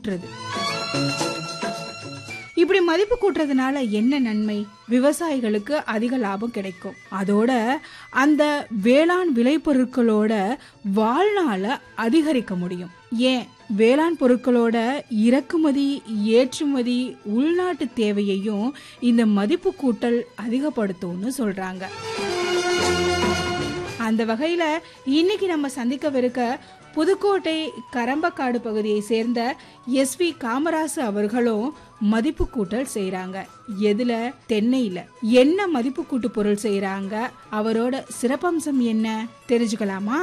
கூட்டுறது இப்படி மதிப்பு கூட்டுறதுனால என்ன நன்மை விவசாயிகளுக்கு அதிக லாபம் கிடைக்கும் அதோட அந்த வேளாண் விளைபொருட்களோட வாழ்நாள அதிகரிக்க முடியும் ஏன் வேளாண் பொருட்களோட இறக்குமதி ஏற்றுமதி உள்நாட்டு தேவையையும் இந்த மதிப்பு கூட்டல் அதிகப்படுத்தும்னு சொல்றாங்க அந்த வகையில இன்னைக்கு நம்ம சந்திக்கவிருக்க புதுக்கோட்டை கரம்பக்காடு பகுதியை சேர்ந்த எஸ் வி காமராசு அவர்களும் மதிப்பு கூட்டல் செய்றாங்க எதுல தென்னையில என்ன மதிப்பு கூட்டு பொருள் செய்றாங்க அவரோட சிறப்பம்சம் என்ன தெரிஞ்சுக்கலாமா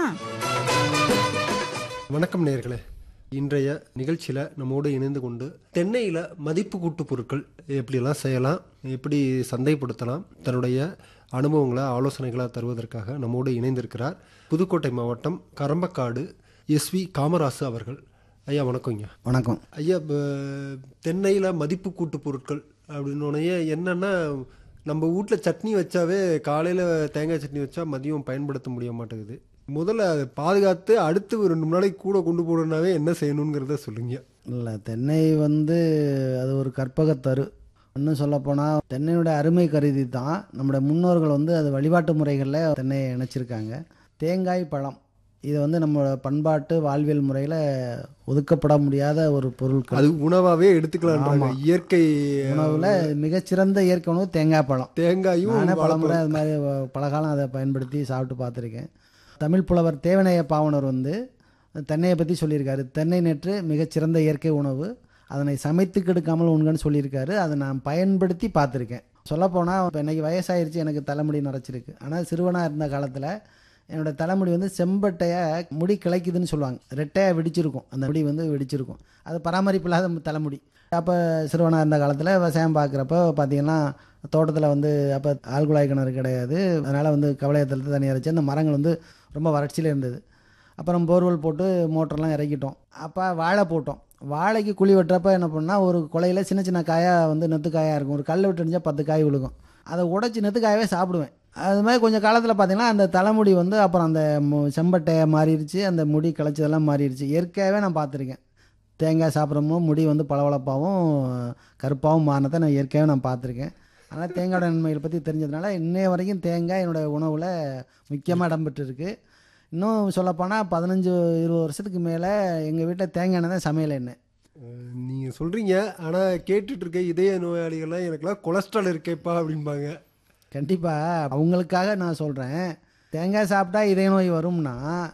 வணக்கம் நேர்களே இன்றைய நிகழ்ச்சியில் நம்மோடு இணைந்து கொண்டு தென்னையில் மதிப்பு கூட்டு பொருட்கள் எப்படியெல்லாம் செய்யலாம் எப்படி சந்தைப்படுத்தலாம் தன்னுடைய அனுபவங்களை ஆலோசனைகளை தருவதற்காக நம்மோடு இணைந்திருக்கிறார் புதுக்கோட்டை மாவட்டம் கரம்பக்காடு எஸ் வி காமராசு அவர்கள் ஐயா வணக்கங்க வணக்கம் ஐயா தென்னையில் மதிப்பு கூட்டு பொருட்கள் அப்படின்னோடனே என்னென்னா நம்ம வீட்டில் சட்னி வச்சாவே காலையில் தேங்காய் சட்னி வச்சா மதியம் பயன்படுத்த முடிய மாட்டேங்குது முதல்ல அதை பாதுகாத்து அடுத்து ஒரு ரெண்டு மூணு நாளைக்கு கூட கொண்டு போகணுன்னாவே என்ன செய்யணுங்கிறத சொல்லுங்க இல்லை தென்னை வந்து அது ஒரு கற்பகத்தரு இன்னும் சொல்லப்போனால் தென்னையோட அருமை கருதி தான் நம்முடைய முன்னோர்கள் வந்து அது வழிபாட்டு முறைகளில் தென்னையை இணைச்சிருக்காங்க தேங்காய் பழம் இது வந்து நம்மளோட பண்பாட்டு வாழ்வியல் முறையில் ஒதுக்கப்பட முடியாத ஒரு பொருட்கள் அது உணவாகவே எடுத்துக்கலான்றாங்க இயற்கை உணவில் மிகச்சிறந்த இயற்கை உணவு தேங்காய் பழம் தேங்காயும் நானே பலமுறை வாழைப்பழம். அது மாதிரி வ- பலகாலம் அதை பயன்படுத்தி சாப்பிட்டு பார்த்துருக்கேன் தமிழ் புலவர் தேவனைய பாவனர் வந்து தென்னையை பற்றி சொல்லியிருக்காரு தென்னை நேற்று மிகச்சிறந்த இயற்கை உணவு அதனை சமைத்து கெடுக்காமல் உண்கன்னு சொல்லியிருக்காரு அதை நான் பயன்படுத்தி பார்த்துருக்கேன் சொல்லப்போனால் இப்போ இன்னைக்கு வயசாயிருச்சு எனக்கு தலைமுடி நரைச்சிருக்கு ஆனால் சிறுவனாக இருந்த காலத்தில் என்னோட தலைமுடி வந்து செம்பட்டையை முடி கிளைக்குதுன்னு சொல்லுவாங்க ரெட்டையாக வெடிச்சிருக்கும் அந்த முடி வந்து வெடிச்சிருக்கும் அது பராமரிப்பு இல்லாத தலைமுடி அப்போ சிறுவனாக இருந்த காலத்தில் விவசாயம் பார்க்குறப்ப பார்த்தீங்கன்னா தோட்டத்தில் வந்து அப்போ ஆழ்குழாய் கிணறு கிடையாது அதனால் வந்து கவலையத்தில் தண்ணி இறைச்சி அந்த மரங்கள் வந்து ரொம்ப வறட்சியில் இருந்தது அப்புறம் போர்வெல் போட்டு மோட்டர்லாம் இறக்கிட்டோம் அப்போ வாழை போட்டோம் வாழைக்கு குழி வெட்டுறப்ப என்ன பண்ணால் ஒரு குலையில் சின்ன சின்ன காயாக வந்து நெத்து காயாக இருக்கும் ஒரு கல் விட்டுருந்துச்சா பத்து காய் விழுகும் அதை உடைச்சி நெத்து காயவே சாப்பிடுவேன் அது மாதிரி கொஞ்சம் காலத்தில் பார்த்தீங்கன்னா அந்த தலைமுடி வந்து அப்புறம் அந்த மு- செம்பட்டையை மாறிடுச்சு அந்த முடி கிளச்சதெல்லாம் மாறிடுச்சு இயற்கையாகவே நான் பார்த்துருக்கேன் தேங்காய் சாப்பிட்றப்போ முடி வந்து பளபளப்பாகவும் கருப்பாகவும் மாறினதை நான் இயற்கையாகவே நான் பார்த்துருக்கேன் ஆனால் தேங்காயோட நன்மைகளை பற்றி தெரிஞ்சதுனால இன்னைய வரைக்கும் தேங்காய் என்னோட உணவில் முக்கியமாக இடம்பெற்று இருக்கு இன்னும் சொல்லப்போனால் பதினஞ்சு இருபது வருஷத்துக்கு மேலே எங்கள் வீட்டில் தேங்காய் எண்ணெய் தான் சமையல் எண்ணெய் அஹ், நீங்க சொல்றீங்க ஆனா கேட்டுட்டு இருக்க இதய நோயாளிகள்லாம் எனக்குலாம் கொலஸ்ட்ரால் இருக்கேப்பா அப்படிம்பாங்க கண்டிப்பாக அவங்களுக்காக நான் சொல்கிறேன் தேங்காய் சாப்பிட்டா இதய நோய் வரும்னா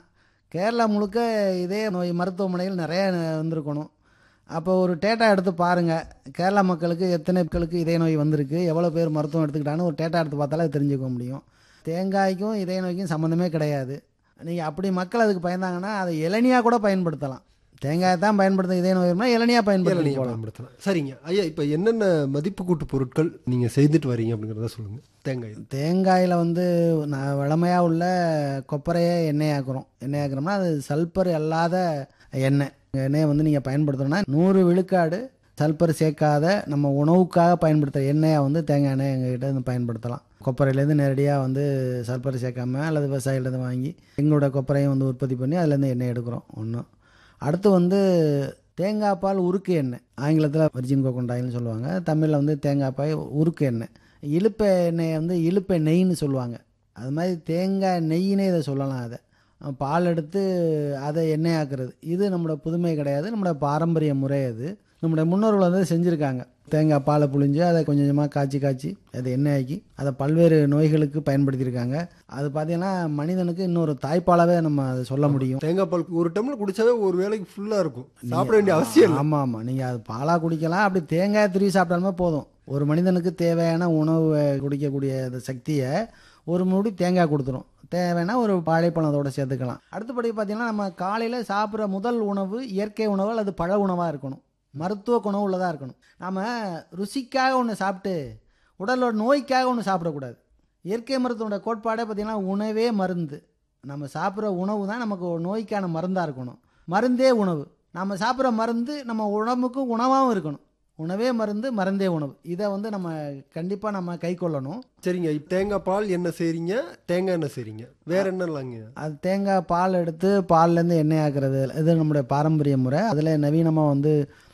கேரளா முழுக்க இதய நோய் மருத்துவமனைகள் நிறைய வந்திருக்கணும் அப்போ ஒரு டேட்டா எடுத்து பாருங்கள் கேரளா மக்களுக்கு எத்தனை மக்களுக்கு இதய நோய் வந்திருக்கு எவ்வளோ பேர் மருத்துவம் எடுத்துக்கிட்டான்னு ஒரு டேட்டா எடுத்து பார்த்தாலே தெரிஞ்சுக்க முடியும் தேங்காய்க்கும் இதய நோய்க்கும் சம்மந்தமே கிடையாது நீங்கள் அப்படி மக்கள் அதுக்கு பயந்தாங்கன்னா அதை இளநியாக கூட பயன்படுத்தலாம் தேங்காயை தான் பயன்படுத்த இதய நோய் வரும்னா இளநியாக பயன்படுத்தி இளநீர் போகலாம் பயன்படுத்தலாம் சரிங்க ஐயா இப்போ என்னென்ன மதிப்பு கூட்டு பொருட்கள் நீங்க செய்துட்டு வரீங்க அப்படிங்கிறத சொல்லுங்க தேங்காய் தேங்காயில் வந்து நான் வழமையாக உள்ள கொப்பரையை எண்ணெயாக்குறோம் எண்ணெயாக்குறோம்னா அது சல்பர் அல்லாத எண்ணெய் எண்ணெயை வந்து நீங்கள் பயன்படுத்தணும்னா நூறு விழுக்காடு சல்பர் சேர்க்காத நம்ம உணவுக்காக பயன்படுத்துகிற எண்ணெயை வந்து தேங்காய் எண்ணெய் எங்ககிட்ட வந்து பயன்படுத்தலாம் கொப்பரையிலேருந்து நேரடியாக வந்து சல்பர் சேர்க்காம அல்லது விவசாயிலேருந்து வாங்கி எங்களோட கொப்பரையும் வந்து உற்பத்தி பண்ணி அதுலேருந்து எண்ணெய் எடுக்கிறோம் ஒன்று அடுத்து வந்து தேங்காய் பால் உருக்கு எண்ணெய் ஆங்கிலத்தில் வர்ஜின் கோகோனட் ஆயில்னு சொல்லுவாங்க தமிழில் வந்து தேங்காய் பால் உருக்கு எண்ணெய் இழுப்ப எண்ணெயை வந்து இழுப்ப நெய்ன்னு சொல்லுவாங்க அது மாதிரி தேங்காய் நெய்யினே இதை சொல்லலாம் அதை அஹ் பால் எடுத்து அதை எண்ணெயாக்குறது இது நம்மளோட புதுமை கிடையாது நம்மளோட பாரம்பரிய முறை அது நம்முடைய முன்னோர்கள் வந்து செஞ்சுருக்காங்க தேங்காய் பாலை புழிஞ்சு அதை கொஞ்சம் கொஞ்சமாக காய்ச்சி காய்ச்சி அதை எண்ணெயாக்கி அதை பல்வேறு நோய்களுக்கு பயன்படுத்தியிருக்காங்க அது பார்த்தீங்கன்னா மனிதனுக்கு இன்னொரு தாய்ப்பாலாவே நம்ம அதை சொல்ல முடியும் தேங்காய் பால் ஒரு டம்ளர் குடிச்சாவே ஒரு வேளைக்கு ஃபுல்லா இருக்கும் சாப்பிட வேண்டிய அவசியம் இல்லை ஆமாம் ஆமாம் நீங்கள் அது பாலாக குடிக்கலாம் அப்படி தேங்காய் துருவி சாப்பிட்டாலுமே போதும் ஒரு மனிதனுக்கு தேவையான உணவு குடிக்கக்கூடிய அந்த சக்தியை ஒரு மூடி தேங்காய் கொடுத்துரும் தேவைன்னா ஒரு வாழைப்பழம் அதோட சேர்த்துக்கலாம் அடுத்தபடி பார்த்தீங்கன்னா நம்ம காலையில் சாப்பிட்ற முதல் உணவு இயற்கை உணவு அல்லது பழ உணவாக இருக்கணும் மருத்துவ குணம் உள்ளதாக இருக்கணும் நாம் ருசிக்காக ஒன்று சாப்பிட்டு உடலோட நோய்க்காக ஒன்று சாப்பிடக்கூடாது இயற்கை மருத்துவோட கோட்பாடே பார்த்திங்கன்னா உணவே மருந்து நம்ம சாப்பிட்ற உணவு தான் நமக்கு ஒரு நோய்க்கான மருந்தாக இருக்கணும் மருந்தே உணவு நம்ம சாப்பிட்ற மருந்து நம்ம உடம்புக்கு உணவாகவும் இருக்கணும் உணவே மருந்து மருந்தே உணவு இதை வந்து நம்ம கண்டிப்பாக நம்ம கை கொள்ளணும் சரிங்க இப்ப தேங்காய் பால் என்ன செய்றீங்க தேங்காய் எண்ணெய் செய்றீங்க வேற என்ன இல்லைங்க அது தேங்காய் பால் எடுத்து பால்லேருந்து எண்ணெய் ஆக்குறது இது நம்முடைய பாரம்பரிய முறை அதில் நவீனமாக வந்து